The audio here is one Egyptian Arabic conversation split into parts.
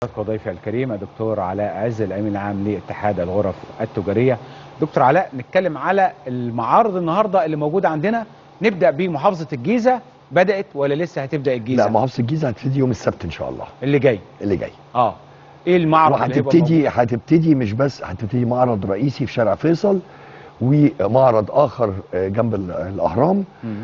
وضيفي الكريم الدكتور علاء عز الامين العام لاتحاد الغرف التجاريه دكتور علاء نتكلم على المعارض النهارده اللي موجوده عندنا نبدا بمحافظه الجيزه بدات ولا لسه هتبدا الجيزه لا محافظه الجيزه هتبتدي يوم السبت ان شاء الله اللي جاي اللي جاي اه ايه المعرض اللي هيبقى وهتبتدي هتبتدي مش بس هتبتدي معرض رئيسي في شارع فيصل ومعرض اخر آه، جنب ال- الاهرام مم.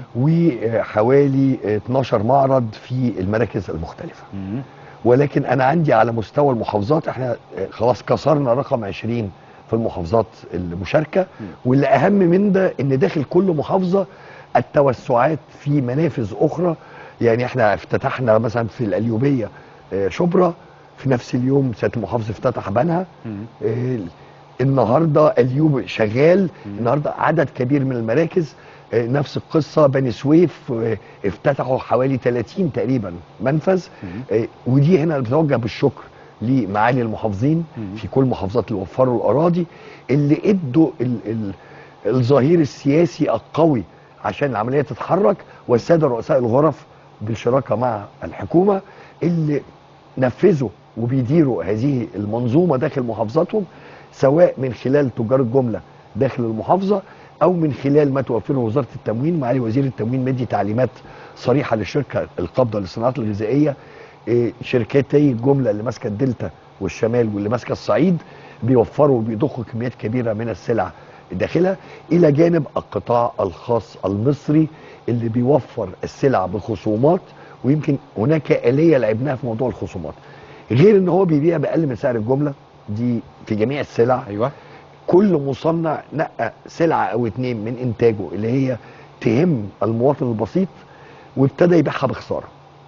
وحوالي 12 معرض في المراكز المختلفه مم. ولكن انا عندي على مستوى المحافظات احنا آه، خلاص كسرنا رقم 20 في المحافظات المشاركه واللي اهم من ده ان داخل كل محافظه التوسعات في منافذ اخرى يعني احنا افتتحنا مثلا في القليوبيه آه، شبرا في نفس اليوم سياده المحافظ افتتح بنها مم. آه، النهارده اليوم شغال النهارده عدد كبير من المراكز آه، نفس القصه بني سويف آه، افتتحوا حوالي 30 تقريبا منفذ آه، ودي هنا بتوجه بالشكر لمعالي المحافظين مم. في كل محافظات اللي وفروا الاراضي اللي ادوا ال ال الظهير السياسي القوي عشان العمليه تتحرك والساده رؤساء الغرف بالشراكه مع الحكومه اللي نفذوا وبيديروا هذه المنظومه داخل محافظاتهم سواء من خلال تجار الجمله داخل المحافظه او من خلال ما توفره وزاره التموين معالي وزير التموين مدي تعليمات صريحه للشركه القابضه للصناعات الغذائيه إيه، شركتي الجمله اللي ماسكه الدلتا والشمال واللي ماسكه الصعيد بيوفروا وبيضخوا كميات كبيره من السلع داخلها الى جانب القطاع الخاص المصري اللي بيوفر السلع بخصومات ويمكن هناك آلية لعبناها في موضوع الخصومات غير ان هو بيبيع باقل من سعر الجمله دي في جميع السلع ايوه كل مصنع نقى سلعه او اتنين من انتاجه اللي هي تهم المواطن البسيط وابتدى يبيعها بخساره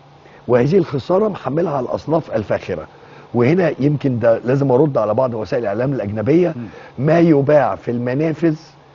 وهذه الخساره محملها على الاصناف الفاخره وهنا يمكن ده لازم ارد على بعض وسائل الاعلام الاجنبيه ما يباع في المنافذ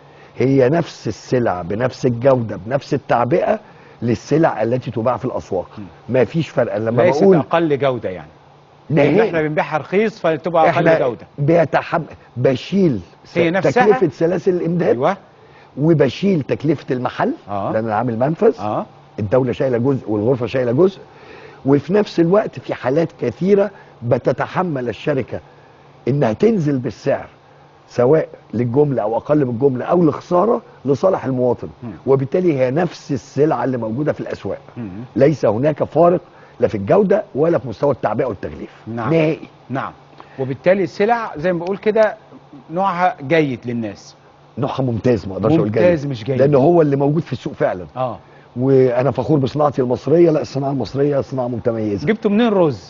هي نفس السلع بنفس الجوده بنفس التعبئه للسلع التي تباع في الاسواق ما فيش فرق لما ليست بقول اقل جوده يعني لان نهائي احنا بنبيعها رخيص فتبقى اقل احنا جوده بيتحمل بشيل س- هي نفسها؟ تكلفه سلاسل الامداد ايوه وبشيل تكلفه المحل آه. لان انا عامل منفذ اه الدوله شايله جزء والغرفه شايله جزء وفي نفس الوقت في حالات كثيره بتتحمل الشركه انها تنزل بالسعر سواء للجمله او اقل من الجمله او لخساره لصالح المواطن مم. وبالتالي هي نفس السلعه اللي موجوده في الاسواق مم. ليس هناك فارق لا في الجوده ولا في مستوى التعبئه والتغليف نعم. نهائي نعم وبالتالي السلع زي ما بقول كده نوعها جيد للناس نوعها ممتاز ما اقدرش اقول جيد ممتاز مش جيد. لان هو اللي موجود في السوق فعلا اه وانا فخور بصناعتي المصريه لا الصناعه المصريه صناعه متميزه جبتوا منين رز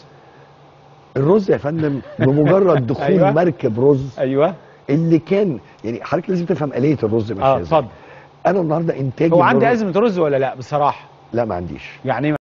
الرز يا فندم بمجرد دخول أيوة. أيوة. مركب رز ايوه اللي كان يعني حضرتك لازم تفهم آلية الرز ماشيه اه ازاي اتفضل انا النهارده انتاجي هو من عندي الرز- ازمه رز ولا لا بصراحه لا ما عنديش يعني ايه